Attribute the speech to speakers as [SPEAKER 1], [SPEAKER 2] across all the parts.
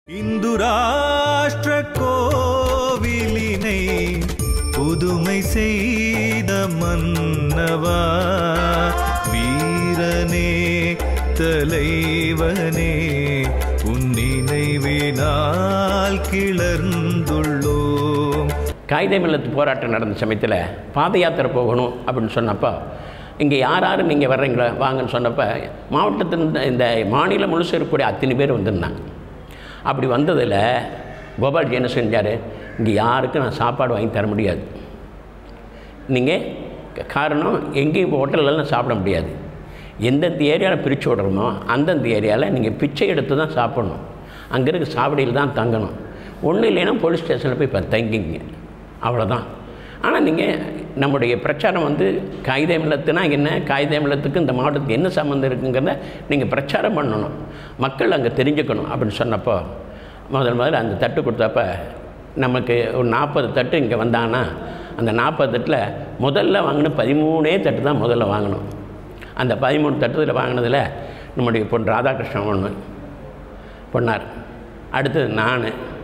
[SPEAKER 1] இந்து ராஷ்டிர கோவிலினை புதுமை செய்த மன்னவா வீரனே தலைவனே உன் நினைவினால் கிளர்ந்துள்ளோம்
[SPEAKER 2] காகித மில்லத்து போராட்டம் நடந்த சமயத்தில் பாத யாத்திரை போகணும் அப்படின்னு சொன்னப்போ இங்கே யார் யார் நீங்கள் வர்றீங்களா வாங்கன்னு சொன்னப்போ மாவட்டத்தின் இந்த மாநிலம் முழுசு இருக்கக்கூடிய அத்தனை பேர் வந்திருந்தாங்க அப்படி வந்ததில் கோபால்ஜி என்ன செஞ்சார் இங்கே யாருக்கும் நான் சாப்பாடு வாங்கி தர முடியாது நீங்கள் காரணம் எங்கேயும் ஹோட்டல்லலாம் சாப்பிட முடியாது எந்தெந்த ஏரியாவில் பிரித்து விடுறோமோ அந்தந்த ஏரியாவில் நீங்கள் பிச்சை எடுத்து தான் சாப்பிடணும் அங்கே இருக்க சாவடியில் தான் தங்கணும் ஒன்றும் இல்லைன்னா போலீஸ் ஸ்டேஷனில் போய் இப்போ தங்கிங்க அவ்வளோதான் ஆனால் நீங்கள் நம்முடைய பிரச்சாரம் வந்து காகித மில்லத்துனா என்ன காகித மில்லத்துக்கு இந்த மாவட்டத்துக்கு என்ன சம்மந்தம் இருக்குங்கிறத நீங்கள் பிரச்சாரம் பண்ணணும் மக்கள் அங்கே தெரிஞ்சுக்கணும் அப்படின்னு சொன்னப்போ முதல் முதல்ல அந்த தட்டு கொடுத்தப்ப நமக்கு ஒரு நாற்பது தட்டு இங்கே வந்தாங்கன்னா அந்த நாற்பது தட்டில் முதல்ல வாங்கின பதிமூணே தட்டு தான் முதல்ல வாங்கணும் அந்த பதிமூணு தட்டுத்தில் வாங்கினதில் நம்முடைய பொன் ராதாகிருஷ்ணன் ஒன்று பொன்னார் அடுத்தது நான்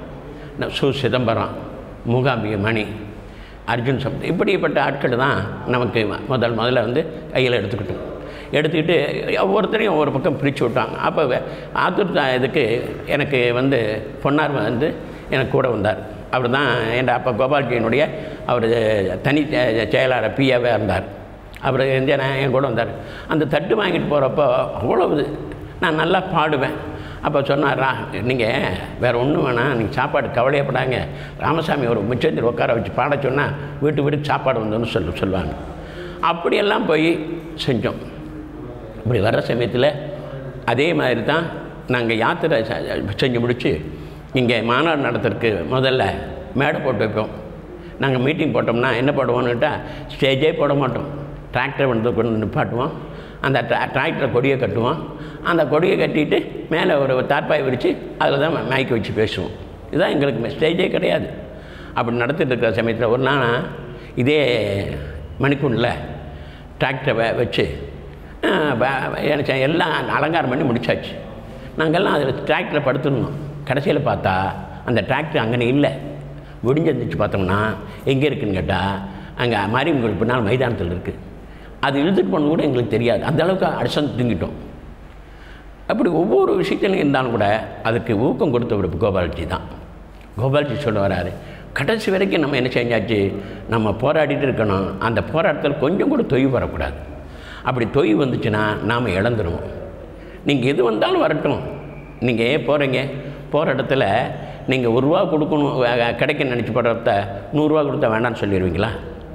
[SPEAKER 2] சு சிதம்பரம் மூகாம்பிகை மணி அர்ஜுன் சப்த இப்படிப்பட்ட ஆட்கள் தான் நமக்கு முதல் முதல்ல வந்து கையில் எடுத்துக்கிட்டோம் எடுத்துக்கிட்டு ஒவ்வொருத்தரையும் ஒவ்வொரு பக்கம் பிரித்து விட்டாங்க அப்போ ஆத்தூர் தா- இதுக்கு எனக்கு வந்து பொன்னார் வந்து எனக்கு கூட வந்தார் அவர் தான் என் அப்பா கோபால்ஜியினுடைய அவர் தனி செ- செயலாளர் பிஏவே இருந்தார் அவர் வந்து நான் என் கூட வந்தார் அந்த தட்டு வாங்கிட்டு போகிறப்போ அவ்வளவு நான் நல்லா பாடுவேன் அப்போ சொன்னாரா நீங்கள் வேறு ஒன்றும் வேணாம் நீங்கள் சாப்பாடு கவலையப்படாங்க ராமசாமி ஒரு முச்சந்திர உட்கார வச்சு பாட சொன்னால் வீட்டு வீட்டுக்கு சாப்பாடு வந்தோன்னு சொல்லு சொல்லுவாங்க அப்படியெல்லாம் போய் செஞ்சோம் இப்படி வர்ற சமயத்தில் அதே மாதிரி தான் நாங்கள் யாத்திரை செ- செஞ்சு முடித்து இங்கே மாநாடு நடத்துறதுக்கு முதல்ல மேடை போட்டு வைப்போம் நாங்கள் மீட்டிங் போட்டோம்னா என்ன போடுவோம்னுட்டா ஸ்டேஜே போட மாட்டோம் டிராக்டர் வந்து கொண்டு நிப்பாட்டுவோம் அந்த ட்ரா டிராக்டரை கொடியை கட்டுவோம் அந்த கொடியை கட்டிட்டு மேலே ஒரு தார்பாய் விரித்து அதில் தான் மைக் வச்சு பேசுவோம் இதுதான் எங்களுக்கு ஸ்டேஜே கிடையாது அப்படி நடத்திட்டு இருக்கிற சமயத்தில் ஒரு நாள் இதே மணிக்கூண்டில் டிராக்டரை வ- வச்சு ஆ, வ- எனக்கு எல்லாம் அலங்காரம் பண்ணி முடிச்சாச்சு நாங்கள்லாம் அதில் டிராக்டரில் படுத்துருந்தோம் கடைசியில் பார்த்தா அந்த டிராக்டர் அங்கே இல்லை விடிஞ்செந்திரிச்சு பார்த்தோம்னா எங்கே இருக்குன்னு கேட்டால் அங்கே மாரியம்மன் கோயில் பின்னால் மைதானத்தில் இருக்குது அது இழுத்துட்டு போனது கூட எங்களுக்கு தெரியாது அந்த அளவுக்கு அடிசம் தூங்கிட்டோம் அப்படி ஒவ்வொரு விஷயத்திலும் இருந்தாலும் கூட அதுக்கு ஊக்கம் கொடுத்தவர் கோபால்ஜி தான் கோபால்ஜி சொல்ல வராரு கடைசி வரைக்கும் நம்ம என்ன செஞ்சாச்சு நம்ம போராடிட்டு இருக்கணும் அந்த போராட்டத்தில் கொஞ்சம் கூட தொய்வு வரக்கூடாது அப்படி தொய்வு வந்துச்சுன்னா நாம் இழந்துருவோம் நீங்கள் எது வந்தாலும் வரட்டும் நீங்கள் ஏன் போகிறீங்க போகிற இடத்துல நீங்கள் ஒரு ரூபா கொடுக்கணும் அஹ், கிடைக்க நினச்சி போடுறத நூறுரூவா கொடுத்தா வேண்டாம்னு சொல்லிடுவீங்களா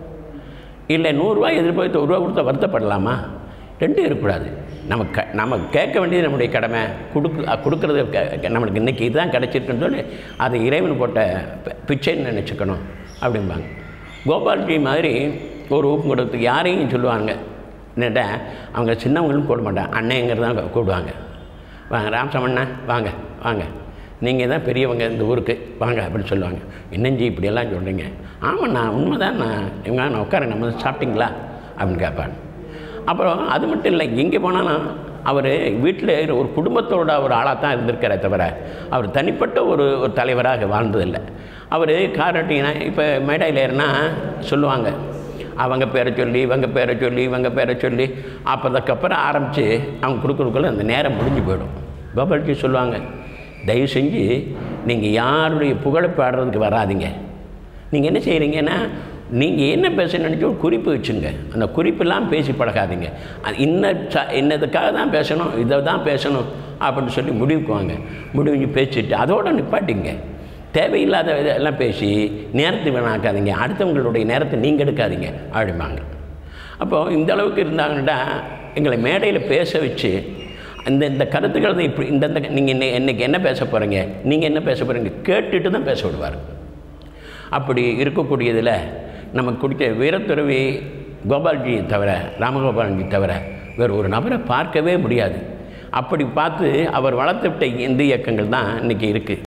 [SPEAKER 2] இல்லை நூறுரூவா எதிர்பார்த்து ஒரு ரூபா கொடுத்தா வருத்தப்படலாமா ரெண்டும் இருக்கக்கூடாது நம்ம க நம்ம கேட்க வேண்டியது நம்முடைய கடமை கொடுக்கு அ, கொடுக்கறது க- நம்மளுக்கு இன்றைக்கி இதுதான் கிடச்சிருக்குன்னு சொல்லி அதை இறைவன் போட்ட பி- பிச்சைன்னு நினச்சிக்கணும் அப்படிம்பாங்க கோபால்ஜி மாதிரி ஒரு ஊக்கம் கொடுத்து யாரையும் சொல்லுவாங்க என்னட்டா அவங்க சின்னவங்களும் கூட மாட்டாங்க அண்ணங்கிறது தான் கூப்பிடுவாங்க வாங்க ராமசாமண்ணா வாங்க வாங்க நீங்கள் தான் பெரியவங்க இந்த ஊருக்கு வாங்க அப்படின்னு சொல்லுவாங்க என்னஞ்சி இப்படியெல்லாம் சொல்கிறீங்க ஆமாண்ணா உண்மைதான் நான் இவங்க நான் உட்காரங்க நம்ம சாப்பிட்டீங்களா அப்படின்னு கேட்பாங்க அப்புறம் அது மட்டும் இல்லை எங்கே போனாலும் அவர் வீட்டில் ஒரு குடும்பத்தோட ஒரு ஆளாக தான் இருந்திருக்காரே தவிர அவர் தனிப்பட்ட ஒரு ஒரு தலைவராக வாழ்ந்ததில்லை அவர் காரட்டிங்கன்னா இப்போ மேடையில் ஏறினா சொல்லுவாங்க அவங்க பேரை சொல்லி இவங்க பேரை சொல்லி இவங்க பேரை சொல்லி அப்போ அதுக்கப்புறம் ஆரம்பித்து அவங்க கொடுக்குறதுக்குள்ள அந்த நேரம் முடிஞ்சு போயிடும் கோபால்ஜி சொல்லுவாங்க தயவு செஞ்சு நீங்கள் யாருடைய புகழை பாடுறதுக்கு வராதீங்க நீங்கள் என்ன செய்கிறீங்கன்னா நீங்கள் என்ன பேச நினச்சி ஒரு குறிப்பு வச்சுங்க அந்த குறிப்பெல்லாம் பேசி பழகாதீங்க அது இன்ன ச இன்னதுக்காக தான் பேசணும் இதை தான் பேசணும் அப்படின்னு சொல்லி முடிவுக்கு வாங்க முடிவு பேசிட்டு அதோட நிப்பாட்டிங்க தேவையில்லாத இதெல்லாம் பேசி நேரத்தை வீணாக்காதீங்க அடுத்தவங்களுடைய நேரத்தை நீங்கள் எடுக்காதீங்க அப்படிம்பாங்க அப்போது இந்த அளவுக்கு இருந்தாங்கன்னா எங்களை மேடையில் பேச வச்சு இந்த இந்த கருத்துக்களை இப்படி இந்த நீங்கள் இன்னை இன்னைக்கு என்ன பேச போகிறீங்க நீங்கள் என்ன பேச போகிறீங்க கேட்டுட்டு தான் பேச விடுவார் அப்படி இருக்கக்கூடியதில் நமக்கு கொடுத்த வீரத்துறவி கோபால்ஜி தவிர ராமகோபால்ஜி தவிர வேறு ஒரு நபரை பார்க்கவே முடியாது அப்படி பார்த்து அவர் வளர்த்து விட்ட இந்து இயக்கங்கள் தான் இன்றைக்கி இருக்குது